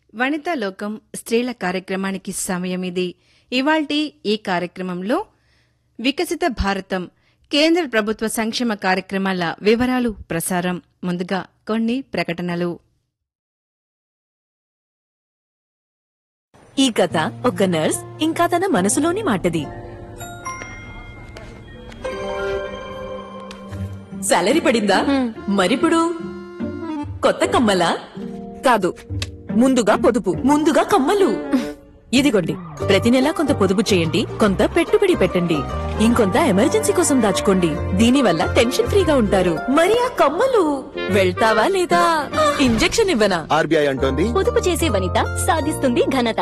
వనితా లోకం స్త్రీల కార్యక్రమానికి సమయం ఇది ఇవాల్టి ఈ కార్యక్రమంలో వికసిత భారతం కేంద్ర ప్రభుత్వ సంక్షేమ కార్యక్రమాల వివరాలు ప్రసారం ముందుగా కొన్ని ప్రకటనలు ఈ కథ ఒక నర్స్ ఇంకా తన మనసులోని మాటది సాలరీ పడిందా మరిప్పుడు కొత్త కమ్మలా కాదు ముందుగా పొదుపు ముందుగా కమ్మలు ఇదిగోండి ప్రతి నెలా కొంత పొదుపు చేయండి కొంత పెట్టుబడి పెట్టండి ఇంకొంత ఎమర్జెన్సీ కోసం దాచుకోండి దీనివల్ల టెన్షన్ ఫ్రీగా ఉంటారు మరి ఆ కమ్మలు వెళ్తావా లేదా ఇంజెక్షన్ ఇవ్వనా ఆర్బీఐ అంటోంది పొదుపు చేసే వనిత సాధిస్తుంది ఘనత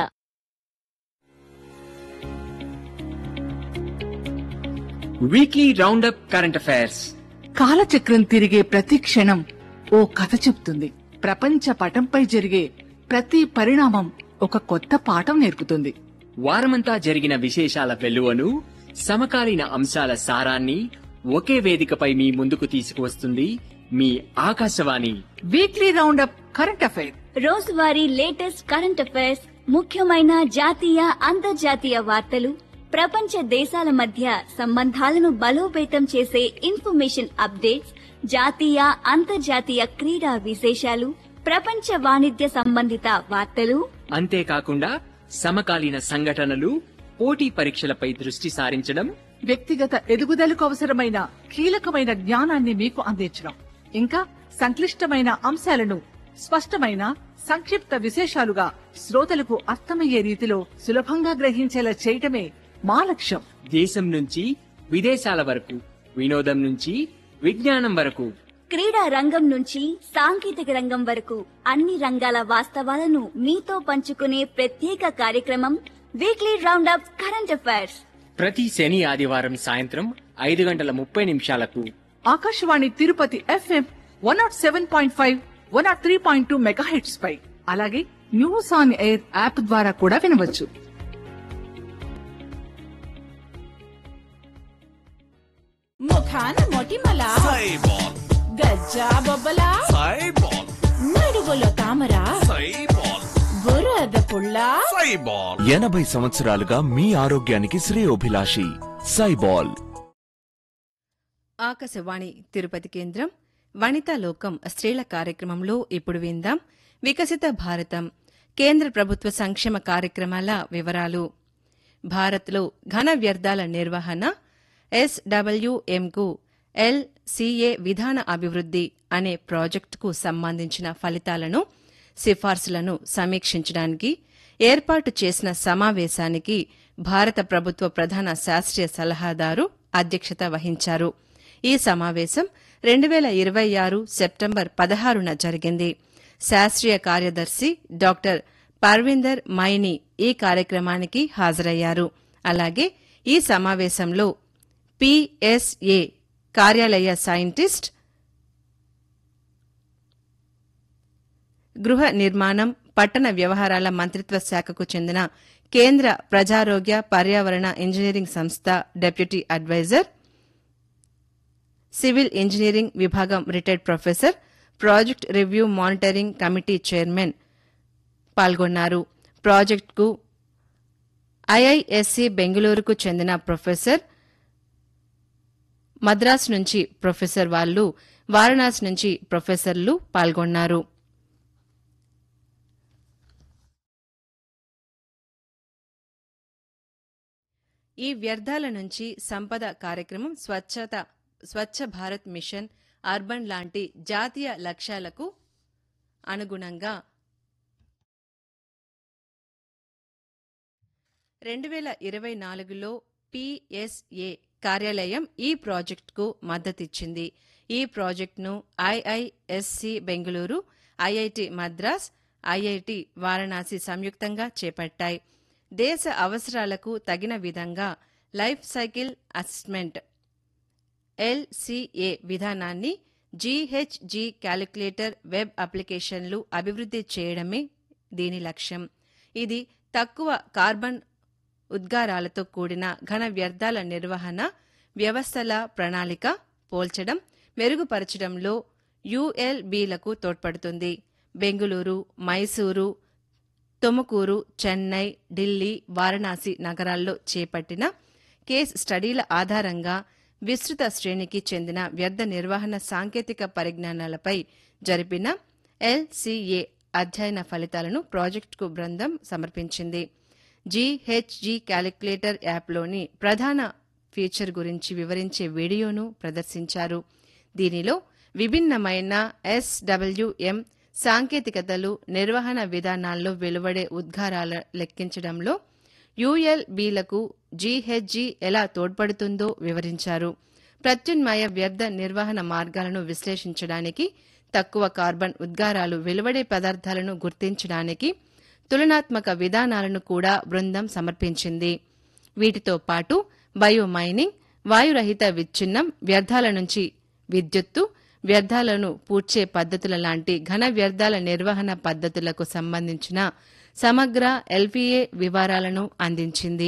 వీక్లీ రౌండప్ కరెంట్ అఫైర్స్ కాలచక్రం తిరిగే ప్రతి క్షణం ఓ కథ చెప్తుంది ప్రపంచ పటంపై జరిగే ప్రతి పరిణామం ఒక కొత్త పాఠం నేర్పుతుంది వారమంతా జరిగిన విశేషాల వెలువను సమకాలీన అంశాల సారాన్ని ఒకే వేదికపై మీ ముందుకు తీసుకువస్తుంది మీ Akashvani weekly roundup current affair రోజువారీ లేటెస్ట్ కరెంట్ అఫైర్స్ ముఖ్యమైన జాతీయ అంతర్జాతీయ వార్తలు ప్రపంచ దేశాల మధ్య సంబంధాలను బలోపేతం చేసే ఇన్ఫర్మేషన్ అప్డేట్స్ జాతీయ అంతర్జాతీయ క్రీడా విశేషాలు ప్రపంచ వాణిజ్య సంబంధిత వార్తలు అంతేకాకుండా సమకాలీన సంఘటనలు పోటీ పరీక్షలపై దృష్టి సారించడం వ్యక్తిగత ఎదుగుదలకు అవసరమైన కీలకమైన జ్ఞానాన్ని మీకు అందించడం ఇంకా సంక్లిష్టమైన అంశాలను స్పష్టమైన సంక్షిప్త విశేషాలుగా శ్రోతలకు అర్థమయ్యే రీతిలో సులభంగా గ్రహించేలా చేయటమే మా లక్ష్యం దేశం నుంచి విదేశాల వరకు వినోదం నుంచి విజ్ఞానం వరకు క్రీడా రంగం నుంచి సాంకేతిక రంగం వరకు అన్ని రంగాల వాస్తవాలను మీతో పంచుకునే ప్రత్యేక కార్యక్రమం వీక్లీ రౌండప్ కరెంట్ అఫైర్స్ ప్రతి శని ఆదివారం సాయంత్రం ఐదు గంటల ముప్పై నిమిషాలకు Akashvani Tirupati FM one nought seven point five one nought three point two megahertz పై అలాగే న్యూస్ ఆన్ ఎయిర్ యాప్ ద్వారా కూడా వినవచ్చు ముఖాన మొటిమల గజ్జా బొబ్బల నడుగులో తామర బురద పుల్ల ఎనభై సంవత్సరాలుగా మీ ఆరోగ్యానికి శ్రేయోభిలాషి సైబాల్ ఆకాశవాణి తిరుపతి కేంద్రం వనితా లోకం స్త్రీల కార్యక్రమంలో ఇప్పుడు విందాం వికసిత భారతం కేంద్ర ప్రభుత్వ సంక్షేమ కార్యక్రమాల వివరాలు భారత్లో ఘన వ్యర్థాల నిర్వహణ ఎస్డబ్ల్యూఎంకు ఎల్సీఏ విధాన అభివృద్ది అనే ప్రాజెక్టుకు సంబంధించిన ఫలితాలను సిఫార్సులను సమీక్షించడానికి ఏర్పాటు చేసిన సమావేశానికి భారత ప్రభుత్వ ప్రధాన శాస్త్రీయ సలహాదారు అధ్యక్షత వహించారు ఈ సమావేశం రెండు వేల ఇరవై ఆరు సెప్టెంబర్ పదహారున జరిగింది శాస్త్రీయ కార్యదర్శి డాక్టర్ పర్విందర్ మైని ఈ కార్యక్రమానికి హాజరయ్యారు అలాగే ఈ సమావేశంలో పిఎస్ఏ కార్యాలయ సైంటిస్ట్ గృహ నిర్మాణం పట్టణ వ్యవహారాల మంత్రిత్వ శాఖకు చెందిన కేంద్ర ప్రజారోగ్య పర్యావరణ ఇంజనీరింగ్ సంస్థ డెప్యూటీ అడ్వైజర్ సివిల్ ఇంజనీరింగ్ విభాగం retired professor project review monitoring committee chairman పాల్గొన్నారు ప్రాజెక్టుకు ఐఐఎస్సి బెంగళూరుకు చెందిన ప్రొఫెసర్ మద్రాసు నుంచి ప్రొఫెసర్ వాళ్ళు వారణాసి నుంచి ప్రొఫెసర్లు పాల్గొన్నారు ఈ వ్యర్థాల నుంచి సంపద కార్యక్రమం స్వచ్ఛత స్వచ్ఛ భారత్ మిషన్ అర్బన్ లాంటి జాతీయ లక్ష్యాలకు అనుగుణంగా రెండు వేల ఇరవై నాలుగులో పిఎస్ఏ కార్యాలయం ఈ ప్రాజెక్టుకు మద్దతిచ్చింది ఈ ప్రాజెక్టును IISc Bengaluru IIT Madras IIT Varanasi సంయుక్తంగా చేపట్టాయి దేశ అవసరాలకు తగిన విధంగా లైఫ్ సైకిల్ అసెస్మెంట్ ఎల్సీఏ విధానాన్ని జీహెచ్జీ క్యాలిక్యులేటర్ వెబ్ అప్లికేషన్లు అభివృద్ధి చేయడమే దీని లక్ష్యం ఇది తక్కువ కార్బన్ ఉద్గారాలతో కూడిన ఘన వ్యర్థాల నిర్వహణ వ్యవస్థల ప్రణాళిక పోల్చడం మెరుగుపరచడంలో యుఎల్బీలకు తోడ్పడుతుంది బెంగుళూరు మైసూరు తుముకూరు చెన్నై ఢిల్లీ వారణాసి నగరాల్లో చేపట్టిన కేస్ స్టడీల ఆధారంగా విస్తృత శ్రేణికి చెందిన వ్యర్థ నిర్వహణ సాంకేతిక పరిజ్ఞానాలపై జరిపిన ఎల్సీఏ అధ్యయన ఫలితాలను ప్రాజెక్టుకు బృందం సమర్పించింది జీహెచ్జీ క్యాలిక్యులేటర్ యాప్లోని ప్రధాన ఫీచర్ గురించి వివరించే వీడియోను ప్రదర్శించారు దీనిలో విభిన్నమైన ఎస్డబ్ల్యూఎం సాంకేతికతలు నిర్వహణ విధానాల్లో వెలువడే ఉద్గారాల లెక్కించడంలో యుఎల్బీలకు జీహెచ్జీ ఎలా తోడ్పడుతుందో వివరించారు ప్రత్యున్మయ వ్యర్థ నిర్వహణ మార్గాలను విశ్లేషించడానికి తక్కువ కార్బన్ ఉద్గారాలు వెలువడే పదార్థాలను గుర్తించడానికి తులనాత్మక విధానాలను కూడా బృందం సమర్పించింది వీటితో పాటు బయోమైనింగ్ వాయురహిత విచ్ఛిన్నం వ్యర్థాల నుంచి విద్యుత్తు వ్యర్థాలను పూడ్చే పద్ధతుల లాంటి ఘన వ్యర్థాల నిర్వహణ పద్ధతులకు సంబంధించిన సమగ్ర ఎల్పీఏ వివరాలను అందించింది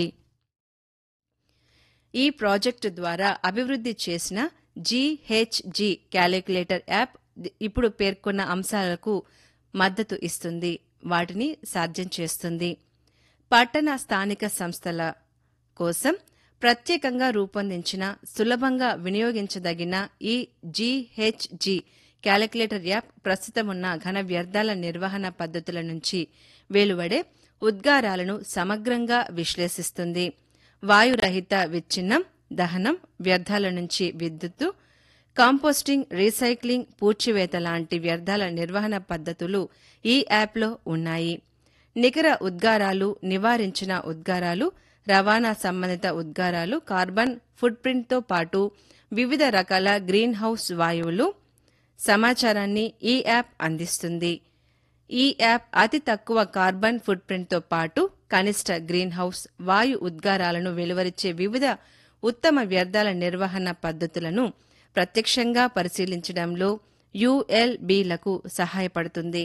ఈ ప్రాజెక్టు ద్వారా అభివృద్ది చేసిన జీహెచ్జీ క్యాలిక్యులేటర్ యాప్ ఇప్పుడు పేర్కొన్న అంశాలకు మద్దతు ఇస్తుంది వాటిని సాధ్యం చేస్తుంది పట్టణ స్థానిక సంస్థల కోసం ప్రత్యేకంగా రూపొందించిన సులభంగా వినియోగించదగిన ఈ జీహెచ్జీ క్యాలిక్యులేటర్ యాప్ ప్రస్తుతం ఉన్న ఘన వ్యర్థాల నిర్వహణ పద్ధతుల నుంచి వెలువడే ఉద్గారాలను సమగ్రంగా విశ్లేషిస్తుంది వాయురహిత విచ్ఛిన్నం దహనం వ్యర్థాల నుంచి విద్యుత్తు కాంపోస్టింగ్ రీసైక్లింగ్ పూడ్చివేత లాంటి వ్యర్థాల నిర్వహణ పద్ధతులు ఈ యాప్లో ఉన్నాయి నికర ఉద్గారాలు నివారించిన ఉద్గారాలు రవాణా సంబంధిత ఉద్గారాలు కార్బన్ ఫుట్ ప్రింట్తో పాటు వివిధ రకాల గ్రీన్ హౌస్ వాయువులు సమాచారాన్ని ఈ యాప్ అందిస్తుంది ఈ యాప్ అతి తక్కువ కార్బన్ ఫుట్ ప్రింట్తో పాటు కనిష్ట గ్రీన్ హౌస్ వాయు ఉద్గారాలను వెలువరించే వివిధ ఉత్తమ వ్యర్థాల నిర్వహణ పద్ధతులను ప్రత్యక్షంగా పరిశీలించడంలో యుఎల్బీలకు సహాయపడుతుంది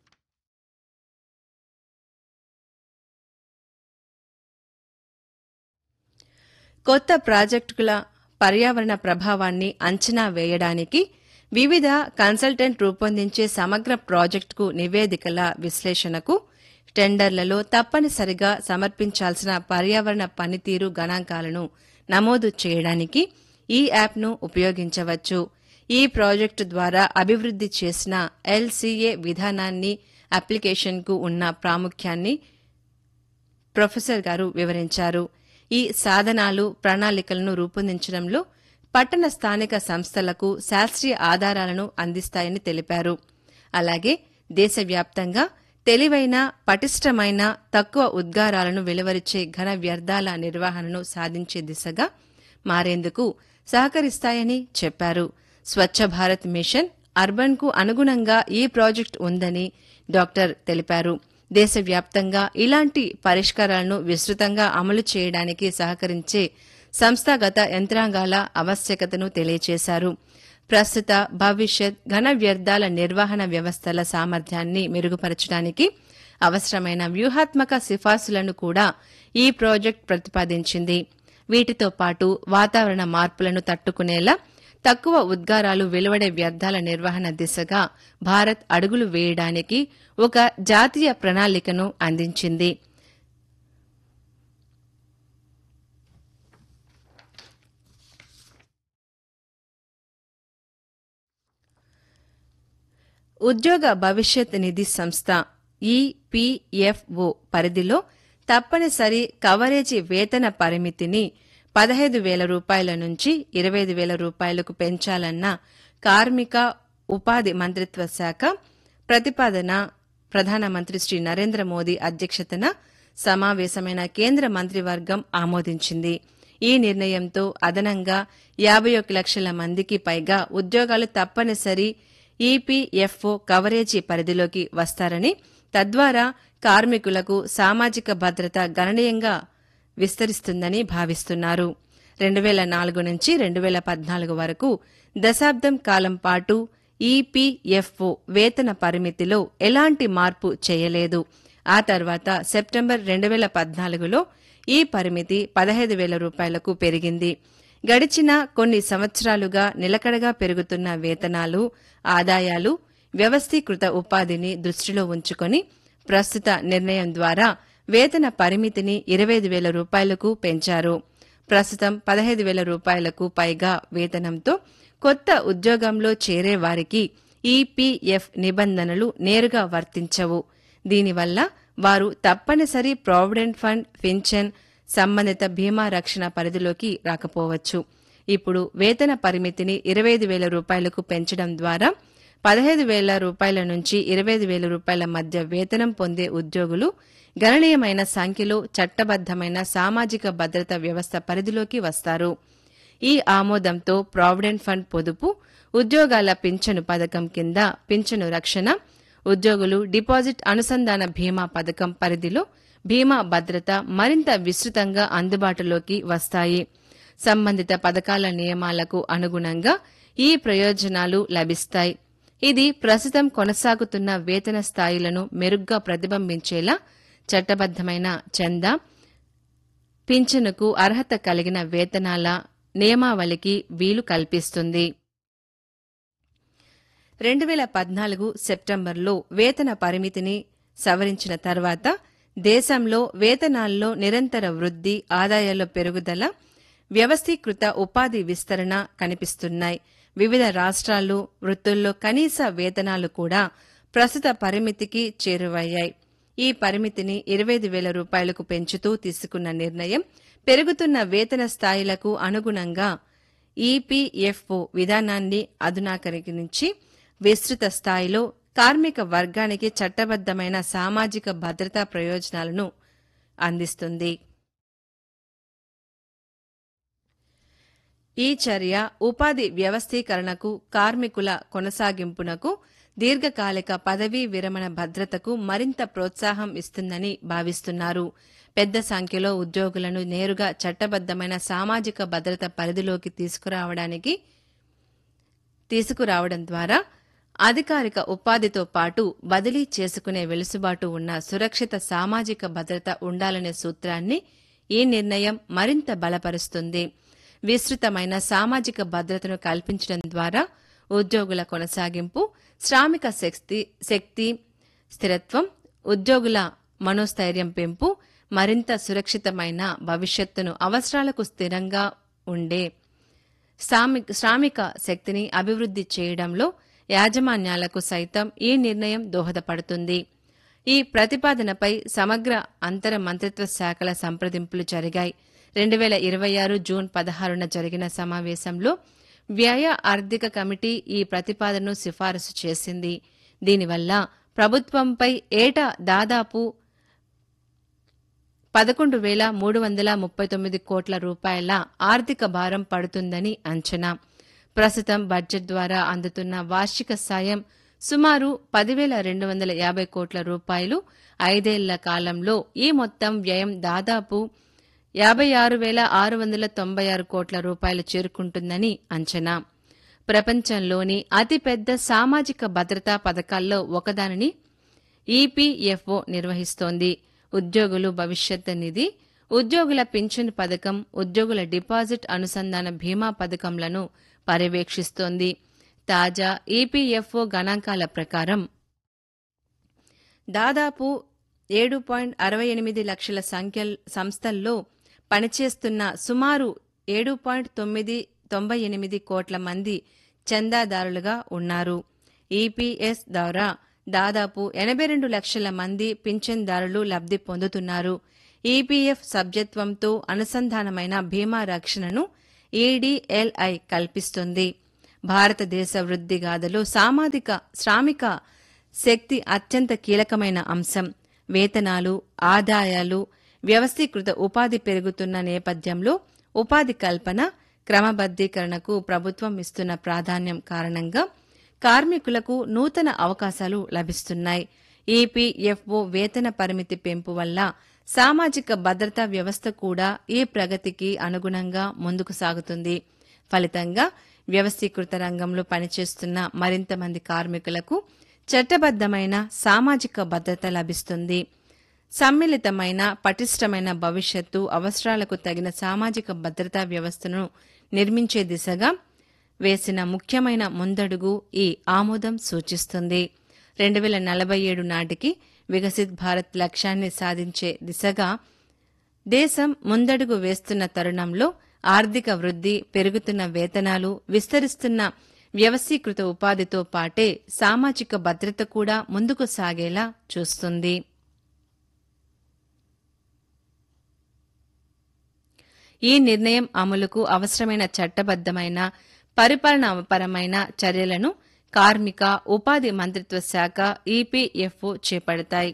కొత్త ప్రాజెక్టుల పర్యావరణ ప్రభావాన్ని అంచనా వేయడానికి వివిధ కన్సల్టెంట్ రూపొందించే సమగ్ర ప్రాజెక్టుకు నివేదికల విశ్లేషణకు టెండర్లలో తప్పనిసరిగా సమర్పించాల్సిన పర్యావరణ పనితీరు గణాంకాలను నమోదు చేయడానికి ఈ యాప్ను ఉపయోగించవచ్చు ఈ ప్రాజెక్టు ద్వారా అభివృద్ది చేసిన ఎల్సీఏ విధానాన్ని అప్లికేషన్కు ఉన్న ప్రాముఖ్యాన్ని ప్రొఫెసర్ గారు వివరించారు ఈ సాధనాలు ప్రణాళికలను రూపొందించడంలో పట్టణ స్థానిక సంస్థలకు శాస్త్రీయ ఆధారాలను అందిస్తాయని తెలిపారు అలాగే దేశవ్యాప్తంగా తెలివైన పటిష్టమైన తక్కువ ఉద్గారాలను వెలువరించే ఘన వ్యర్థాల నిర్వహణను సాధించే దిశగా మారేందుకు సహకరిస్తాయని చెప్పారు స్వచ్ఛ భారత్ మిషన్ అర్బన్ కు అనుగుణంగా ఈ ప్రాజెక్ట్ ఉందని డాక్టర్ తెలిపారు దేశవ్యాప్తంగా ఇలాంటి పరిష్కారాలను విస్తృతంగా అమలు చేయడానికి సహకరించే సంస్థాగత యంత్రాంగాల ఆవశ్యకతను తెలియజేశారు ప్రస్తుత భవిష్యత్ ఘన వ్యర్థాల నిర్వహణ వ్యవస్థల సామర్థ్యాన్ని మెరుగుపరచడానికి అవసరమైన వ్యూహాత్మక సిఫార్సులను కూడా ఈ ప్రాజెక్ట్ ప్రతిపాదించింది వీటితో పాటు వాతావరణ మార్పులను తట్టుకునేలా తక్కువ ఉద్గారాలు వెలువడే వ్యర్థాల నిర్వహణ దిశగా భారత్ అడుగులు వేయడానికి ఒక జాతీయ ప్రణాళికను అందించింది ఉద్యోగ భవిష్యత్ నిధి సంస్థ ఈపీఎఫ్ఓ పరిధిలో తప్పనిసరి కవరేజీ వేతన పరిమితిని పదహైదు వేల రూపాయల నుంచి ఇరవై ఐదు వేల రూపాయలకు పెంచాలన్న కార్మిక ఉపాధి మంత్రిత్వ శాఖ ప్రతిపాదన ప్రధానమంత్రి శ్రీ నరేంద్ర మోదీ అధ్యక్షతన సమావేశమైన కేంద్ర మంత్రివర్గం ఆమోదించింది ఈ నిర్ణయంతో అదనంగా యాభై ఒక లక్షల మందికి పైగా ఉద్యోగాలు తప్పనిసరి ఈపీఎఫ్ఓ కవరేజీ పరిధిలోకి వస్తారని తద్వారా కార్మికులకు సామాజిక భద్రత గణనీయంగా విస్తరిస్తుందని భావిస్తున్నారు రెండు వేల నాలుగు నుంచి రెండు వేల పద్నాలుగు వరకు దశాబ్దం కాలం పాటు ఈపీఎఫ్ఓ వేతన పరిమితిలో ఎలాంటి మార్పు చేయలేదు ఆ తర్వాత సెప్టెంబర్ రెండు వేల పద్నాలుగులో ఈ పరిమితి పదహైదు వేల రూపాయలకు పెరిగింది గడిచిన కొన్ని సంవత్సరాలుగా నిలకడగా పెరుగుతున్న వేతనాలు ఆదాయాలు వ్యవస్థీకృత ఉపాధిని దృష్టిలో ఉంచుకొని ప్రస్తుత నిర్ణయం ద్వారా వేతన పరిమితిని ఇరవై ఐదు వేల రూపాయలకు పెంచారు ప్రస్తుతం పదహైదు వేల రూపాయలకు పైగా వేతనంతో కొత్త ఉద్యోగంలో చేరే వారికి ఈపీఎఫ్ నిబంధనలు నేరుగా వర్తించవు దీనివల్ల వారు తప్పనిసరి ప్రావిడెంట్ ఫండ్ పింఛన్ సంబంధిత బీమా రక్షణ పరిధిలోకి రాకపోవచ్చు ఇప్పుడు వేతన పరిమితిని ఇరవై ఐదు వేల రూపాయలకు పెంచడం ద్వారా పదహైదు వేల రూపాయల నుంచి ఇరవై ఐదు వేల రూపాయల మధ్య వేతనం పొందే ఉద్యోగులు గణనీయమైన సంఖ్యలో చట్టబద్దమైన సామాజిక భద్రత వ్యవస్థ పరిధిలోకి వస్తారు ఈ ఆమోదంతో ప్రావిడెంట్ ఫండ్ పొదుపు ఉద్యోగాల పింఛను పథకం కింద పింఛను రక్షణ ఉద్యోగులు డిపాజిట్ అనుసంధాన బీమా పథకం పరిధిలో బీమా భద్రత మరింత విస్తృతంగా అందుబాటులోకి వస్తాయి సంబంధిత పథకాల నియమాలకు అనుగుణంగా ఈ ప్రయోజనాలు లభిస్తాయి ఇది ప్రస్తుతం కొనసాగుతున్న వేతన స్థాయిలను మెరుగ్గా ప్రతిబింబించేలా చట్టబద్దమైన చందా పింఛనుకు అర్హత కలిగిన వేతనాల నియమావళికి వీలు కల్పిస్తుంది రెండు వేల పద్నాలుగు సెప్టెంబర్లో వేతన పరిమితిని సవరించిన తర్వాత దేశంలో వేతనాల్లో నిరంతర వృద్ధి ఆదాయాల్లో పెరుగుదల వ్యవస్థీకృత ఉపాధి విస్తరణ కనిపిస్తున్నాయి వివిధ రాష్ట్రాలు వృత్తుల్లో కనీస వేతనాలు కూడా ప్రస్తుత పరిమితికి చేరువయ్యాయి ఈ పరిమితిని ఇరవై ఐదు వేల రూపాయలకు పెంచుతూ తీసుకున్న నిర్ణయం పెరుగుతున్న వేతన స్థాయిలకు అనుగుణంగా ఈపీఎఫ్ఓ విధానాన్ని అధునాకరించి విస్తృత స్థాయిలో కార్మిక వర్గానికి చట్టబద్దమైన సామాజిక భద్రతా ప్రయోజనాలను అందిస్తుంది ఈ చర్య ఉపాధి వ్యవస్థీకరణకు కార్మికుల కొనసాగింపునకు దీర్ఘకాలిక పదవీ విరమణ భద్రతకు మరింత ప్రోత్సాహం ఇస్తుందని భావిస్తున్నారు పెద్ద సంఖ్యలో ఉద్యోగులను నేరుగా చట్టబద్దమైన సామాజిక భద్రత పరిధిలోకి తీసుకురావడానికి తీసుకురావడం ద్వారా అధికారిక ఉపాధితో పాటు బదిలీ చేసుకునే వెలుసుబాటు ఉన్న సురక్షిత సామాజిక భద్రత ఉండాలనే సూత్రాన్ని ఈ నిర్ణయం మరింత బలపరుస్తుంది విస్తృతమైన సామాజిక భద్రతను కల్పించడం ద్వారా ఉద్యోగుల కొనసాగింపు శ్రామిక శక్తి శక్తి స్థిరత్వం ఉద్యోగుల మనోస్థైర్యం పెంపు మరింత సురక్షితమైన భవిష్యత్తును అవసరాలకు స్థిరంగా ఉండే శ్రామిక శ్రామిక శక్తిని అభివృద్ధి చేయడంలో యాజమాన్యాలకు సైతం ఈ నిర్ణయం దోహదపడుతుంది ఈ ప్రతిపాదనపై సమగ్ర అంతర మంత్రిత్వ శాఖల సంప్రదింపులు జరిగాయి రెండు వేల ఇరవై ఆరు జూన్ పదహారున జరిగిన సమావేశంలో వ్యయ ఆర్థిక కమిటీ ఈ ప్రతిపాదనను సిఫారసు చేసింది దీనివల్ల ప్రభుత్వంపై ఏటా దాదాపు పదకొండు వేల మూడు వందల ముప్పై తొమ్మిది కోట్ల రూపాయల ఆర్థిక భారం పడుతుందని అంచనా ప్రస్తుతం బడ్జెట్ ద్వారా అందుతున్న వార్షిక సాయం సుమారు పదివేల రెండు వందల యాభై కోట్ల రూపాయలు ఐదేళ్ల కాలంలో ఈ మొత్తం వ్యయం దాదాపు యాభై ఆరు వేల ఆరు వందల తొంభై ఆరు కోట్ల రూపాయలు చేరుకుంటుందని అంచనా ప్రపంచంలోని అతిపెద్ద సామాజిక భద్రతా పథకాల్లో ఒకదానిని ఈపీఎఫ్ఓ నిర్వహిస్తోంది ఉద్యోగులు భవిష్యత్ నిధి ఉద్యోగుల పింఛన్ పథకం ఉద్యోగుల డిపాజిట్ అనుసంధాన బీమా పథకంలను పర్యవేక్షిస్తోంది తాజా ఈపీఎఫ్ఓ గణాంకాల ప్రకారం దాదాపు ఏడు పాయింట్ అరవై ఎనిమిది లక్షల సంఖ్య సంస్థల్లో పనిచేస్తున్న సుమారు ఏడు పాయింట్ తొమ్మిది తొంభై ఎనిమిది కోట్ల మంది చందాదారులుగా ఉన్నారు ఈపీఎస్ ద్వారా దాదాపు ఎనభై రెండు లక్షల మంది పింఛన్దారులు లబ్ధి పొందుతున్నారు ఈపీఎఫ్ సభ్యత్వంతో అనుసంధానమైన బీమా రక్షణను ఈడీఎల్ఐ కల్పిస్తుంది భారతదేశ వృద్ధి గాథలో సామాజిక శ్రామిక శక్తి అత్యంత కీలకమైన అంశం వేతనాలు ఆదాయాలు వ్యవస్థీకృత ఉపాధి పెరుగుతున్న నేపథ్యంలో ఉపాధి కల్పన క్రమబద్దీకరణకు ప్రభుత్వం ఇస్తున్న ప్రాధాన్యం కారణంగా కార్మికులకు నూతన అవకాశాలు లభిస్తున్నాయి ఈపీఎఫ్ఓ వేతన పరిమితి పెంపు వల్ల సామాజిక భద్రతా వ్యవస్థ కూడా ఈ ప్రగతికి అనుగుణంగా ముందుకు సాగుతుంది ఫలితంగా వ్యవస్థీకృత రంగంలో పనిచేస్తున్న మరింత మంది కార్మికులకు చట్టబద్దమైన సామాజిక భద్రత లభిస్తుంది సమ్మిళితమైన పటిష్టమైన భవిష్యత్తు అవసరాలకు తగిన సామాజిక భద్రతా వ్యవస్థను నిర్మించే దిశగా వేసిన ముఖ్యమైన ముందడుగు ఈ ఆమోదం సూచిస్తుంది రెండు వేల నలభై ఏడు నాటికి వికసిత్ భారత్ లక్ష్యాన్ని సాధించే దిశగా దేశం ముందడుగు వేస్తున్న తరుణంలో ఆర్థిక వృద్ధి పెరుగుతున్న వేతనాలు విస్తరిస్తున్న వ్యవస్థీకృత ఉపాధితో పాటే సామాజిక భద్రత కూడా ముందుకు సాగేలా చూస్తుంది ఈ నిర్ణయం అమలుకు అవసరమైన చట్టబద్దమైన పరిపాలనాపరమైన చర్యలను కార్మిక ఉపాధి మంత్రిత్వ శాఖ ఈపీఎఫ్ఓ చేపడతాయి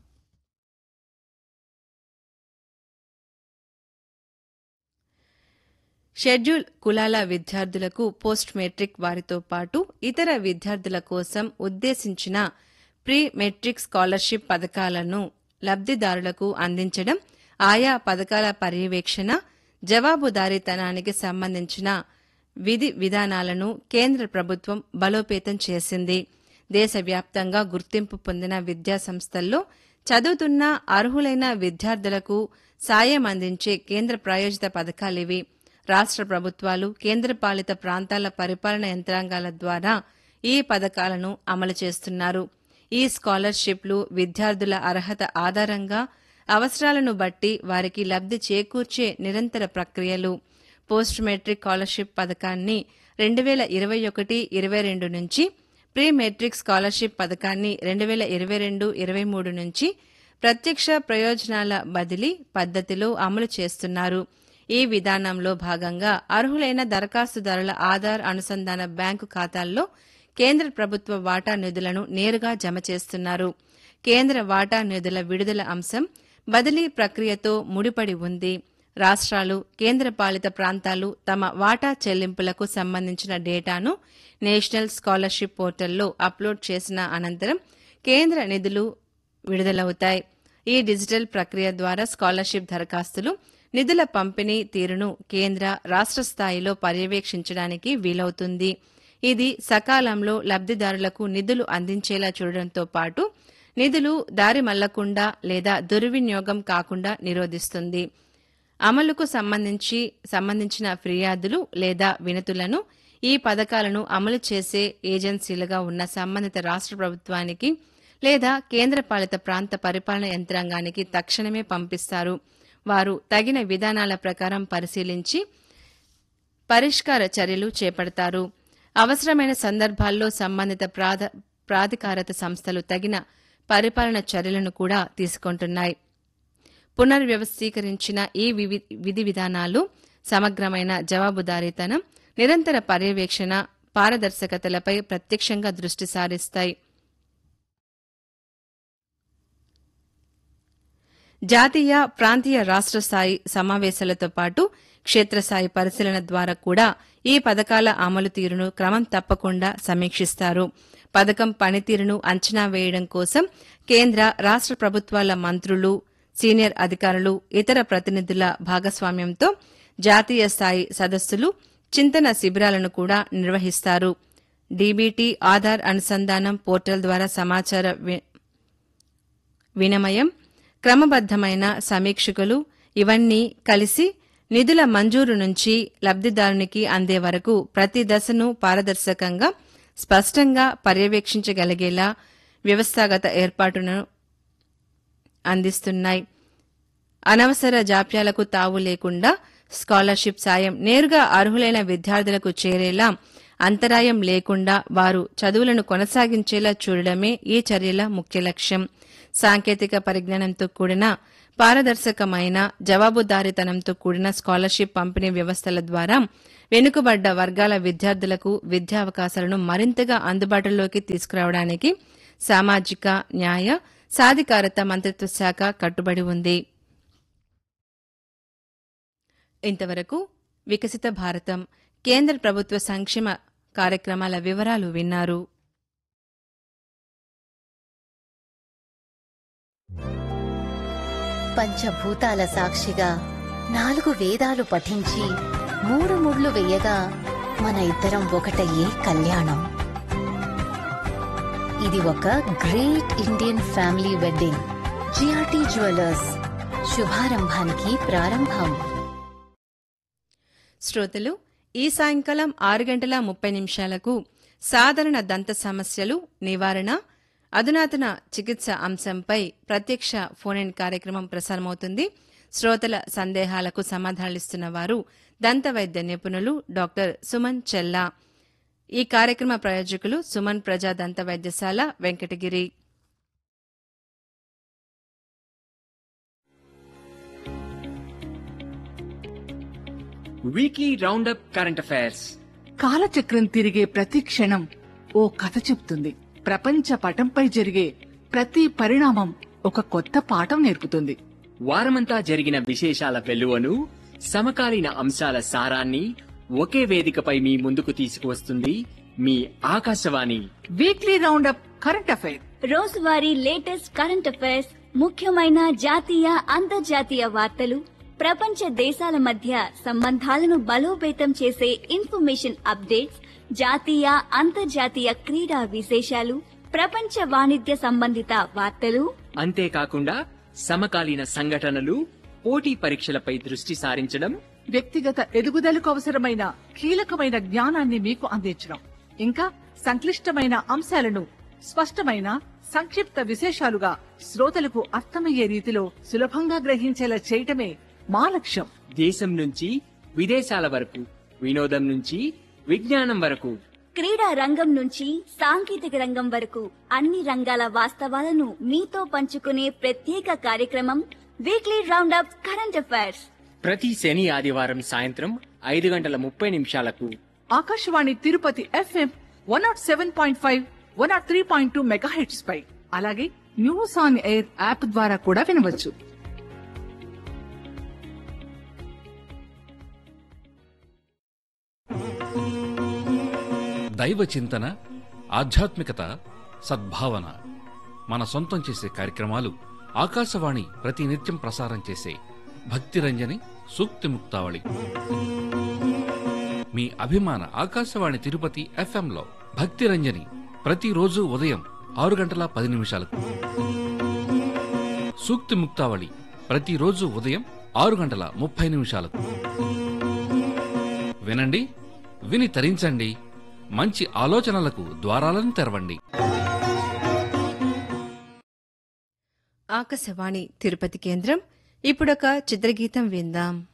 షెడ్యూల్ కులాల విద్యార్థులకు పోస్ట్ మెట్రిక్ వారితో పాటు ఇతర విద్యార్థుల కోసం ఉద్దేశించిన ప్రీ మెట్రిక్ స్కాలర్షిప్ పథకాలను లబ్దిదారులకు అందించడం ఆయా పథకాల పర్యవేక్షణ జవాబుదారీతనానికి సంబంధించిన విధి విధానాలను కేంద్ర ప్రభుత్వం బలోపేతం చేసింది దేశవ్యాప్తంగా గుర్తింపు పొందిన విద్యా సంస్థల్లో చదువుతున్న అర్హులైన విద్యార్థులకు సాయం అందించే కేంద్ర ప్రాయోజిత పథకాలివి రాష్ట్ర ప్రభుత్వాలు కేంద్రపాలిత ప్రాంతాల పరిపాలన యంత్రాంగాల ద్వారా ఈ పథకాలను అమలు చేస్తున్నారు ఈ స్కాలర్షిప్లు విద్యార్థుల అర్హత ఆధారంగా అవసరాలను బట్టి వారికి లబ్ధి చేకూర్చే నిరంతర ప్రక్రియలు పోస్ట్ మెట్రిక్ స్కాలర్షిప్ పథకాన్ని రెండు వేల ఇరవై ఒకటి ఇరవై రెండు నుంచి ప్రీ మెట్రిక్ స్కాలర్షిప్ పథకాన్ని రెండు వేల ఇరవై రెండు ఇరవై మూడు నుంచి ప్రత్యక్ష ప్రయోజనాల బదిలీ పద్ధతిలో అమలు చేస్తున్నారు ఈ విధానంలో భాగంగా అర్హులైన దరఖాస్తుదారుల ఆధార్ అనుసంధాన బ్యాంకు ఖాతాల్లో కేంద్ర ప్రభుత్వ వాటా నిధులను నేరుగా జమ చేస్తున్నారు కేంద్ర వాటా నిధుల విడుదల అంశం బదిలీ ప్రక్రియతో ముడిపడి ఉంది రాష్ట్రాలు కేంద్రపాలిత ప్రాంతాలు తమ వాటా చెల్లింపులకు సంబంధించిన డేటాను నేషనల్ స్కాలర్షిప్ పోర్టల్లో అప్లోడ్ చేసిన అనంతరం కేంద్ర నిధులు విడుదలవుతాయి ఈ డిజిటల్ ప్రక్రియ ద్వారా స్కాలర్షిప్ దరఖాస్తులు నిధుల పంపిణీ తీరును కేంద్ర రాష్ట్ర స్థాయిలో పర్యవేక్షించడానికి వీలవుతుంది ఇది సకాలంలో లబ్దిదారులకు నిధులు అందించేలా చూడడంతో పాటు నిధులు దారి మళ్లకుండా లేదా దుర్వినియోగం కాకుండా నిరోధిస్తుంది అమలుకు సంబంధించి సంబంధించిన ఫిర్యాదులు లేదా వినతులను ఈ పథకాలను అమలు చేసే ఏజెన్సీలుగా ఉన్న సంబంధిత రాష్ట్ర ప్రభుత్వానికి లేదా కేంద్రపాలిత ప్రాంత పరిపాలన యంత్రాంగానికి తక్షణమే పంపిస్తారు వారు తగిన విధానాల ప్రకారం పరిశీలించి పరిష్కార చర్యలు చేపడతారు అవసరమైన సందర్భాల్లో సంబంధిత ప్రాధ ప్రాధికారత సంస్థలు తగిన పరిపాలన చర్యలను కూడా తీసుకుంటున్నాయి పునర్వ్యవస్థీకరించిన ఈ వివి- విధి విధానాలు సమగ్రమైన జవాబుదారీతనం నిరంతర పర్యవేక్షణ పారదర్శకతలపై ప్రత్యక్షంగా దృష్టి సారిస్తాయి జాతీయ ప్రాంతీయ రాష్ట్ర స్థాయి సమావేశాలతో పాటు క్షేత్రస్థాయి పరిశీలన ద్వారా కూడా ఈ పథకాల అమలు తీరును క్రమం తప్పకుండా సమీక్షిస్తారు పథకం పనితీరును అంచనా వేయడం కోసం కేంద్ర రాష్ట్ర ప్రభుత్వాల మంత్రులు సీనియర్ అధికారులు ఇతర ప్రతినిధుల భాగస్వామ్యంతో జాతీయ స్థాయి సదస్సులు చింతన శిబిరాలను కూడా నిర్వహిస్తారు డీబీటీ ఆధార్ అనుసంధానం పోర్టల్ ద్వారా సమాచార వి- వినిమయం క్రమబద్దమైన సమీక్షకులు ఇవన్నీ కలిసి నిధుల మంజూరు నుంచి లబ్దిదారునికి అందే వరకు ప్రతి దశను పారదర్శకంగా స్పష్టంగా పర్యవేక్షించగలిగేలా వ్యవస్థాగత ఏర్పాటును అందిస్తున్నాయి అనవసర జాప్యాలకు తావు లేకుండా స్కాలర్షిప్ సాయం నేరుగా అర్హులైన విద్యార్థులకు చేరేలా అంతరాయం లేకుండా వారు చదువులను కొనసాగించేలా చూడడమే ఈ చర్యల ముఖ్య లక్ష్యం సాంకేతిక పరిజ్ఞానంతో కూడిన పారదర్శకమైన జవాబుదారీతనంతో కూడిన స్కాలర్షిప్ పంపిణీ వ్యవస్థల ద్వారా వెనుకబడ్డ వర్గాల విద్యార్థులకు విద్యావకాశాలను మరింతగా అందుబాటులోకి తీసుకురావడానికి సామాజిక న్యాయ సాధికారత మంత్రిత్వ శాఖ కట్టుబడి ఉంది ఇంతవరకు వికసిత భారతం కేంద్ర ప్రభుత్వ సంక్షేమ కార్యక్రమాల వివరాలు విన్నారు పంచభూతాల సాక్షిగా నాలుగు వేదాలు పఠించి మూడు ముళ్ళు వేయగా మన ఇద్దరం ఒకటయ్యే కళ్యాణం ఇది ఒక great Indian family wedding GRT Jewellers శుభారంభానికి ప్రారంభం శ్రోతలు ఈ సాయంకాలం ఆరు గంటల ముప్పై నిమిషాలకు సాధారణ దంత సమస్యలు నివారణ అధునాతన చికిత్స అంశంపై ప్రత్యక్ష ఫోన్ ఇన్ కార్యక్రమం ప్రసారమవుతుంది శ్రోతల సందేహాలకు సమాధానాలిస్తున్న వారు దంత వైద్య నిపుణులు డాక్టర్ సుమన్ చెల్లా ఈ కార్యక్రమ ప్రాయోజకులు సుమన్ ప్రజా దంత వైద్యశాల Venkatagiri weekly roundup current affairs కాలచక్రం తిరిగే ప్రతి క్షణం ఓ కథ చెప్తుంది ప్రపంచ పటంపై జరిగే ప్రతి పరిణామం ఒక కొత్త పాఠం నేర్పుతుంది వారమంతా జరిగిన విశేషాల వెలువను సమకాలీన అంశాల సారాన్ని ఒకే వేదికపై మీ ముందుకు తీసుకువస్తుంది మీ Akashvani weekly roundup current affair రోజువారీ లేటెస్ట్ కరెంట్ అఫైర్స్ ముఖ్యమైన జాతీయ అంతర్జాతీయ వార్తలు ప్రపంచ దేశాల మధ్య సంబంధాలను బలోపేతం చేసే ఇన్ఫర్మేషన్ అప్డేట్స్ జాతీయ అంతర్జాతీయ క్రీడా విశేషాలు ప్రపంచ వాణిజ్య సంబంధిత వార్తలు అంతేకాకుండా సమకాలీన సంఘటనలు పోటీ పరీక్షలపై దృష్టి సారించడం వ్యక్తిగత ఎదుగుదలకు అవసరమైన కీలకమైన జ్ఞానాన్ని మీకు అందించడం ఇంకా సంక్లిష్టమైన అంశాలను స్పష్టమైన సంక్షిప్త విశేషాలుగా శ్రోతలకు అర్థమయ్యే రీతిలో సులభంగా గ్రహించేలా చేయటమే మా లక్ష్యం దేశం నుంచి విదేశాల వరకు వినోదం నుంచి విజ్ఞానం వరకు క్రీడా రంగం నుంచి సాంకేతిక రంగం వరకు అన్ని రంగాల వాస్తవాలను మీతో పంచుకునే ప్రత్యేక కార్యక్రమం వీక్లీ రౌండప్ కరెంట్ అఫైర్స్ ప్రతి శని ఆదివారం సాయంత్రం ఐదు గంటల ముప్పై నిమిషాలకు Akashvani Tirupati FM one nought seven point five one nought three point two mega పై అలాగే న్యూస్ ఆన్ ఎయిర్ యాప్ ద్వారా కూడా వినవచ్చు దైవ చింతన ఆధ్యాత్మికత సద్భావన మన సొంతం చేసే కార్యక్రమాలు ఆకాశవాణి ప్రతి నిత్యం ప్రసారం చేసే భక్తిరంజని సూక్తి ముక్తావళి మీ అభిమాన ఆకాశవాణి తిరుపతి ఎఫ్ఎంలో భక్తిరంజని ప్రతిరోజు ఉదయం ఆరు గంటల పది నిమిషాలకు సూక్తి ముక్తావళి ప్రతిరోజు ఉదయం ఆరు గంటల ముప్పై నిమిషాలకు వినండి విని తరించండి మంచి ఆలోచనలకు ద్వారాలను తెరవండి ఆకాశవాణి తిరుపతి కేంద్రం ఇప్పుడొక చిత్రగీతం విందాం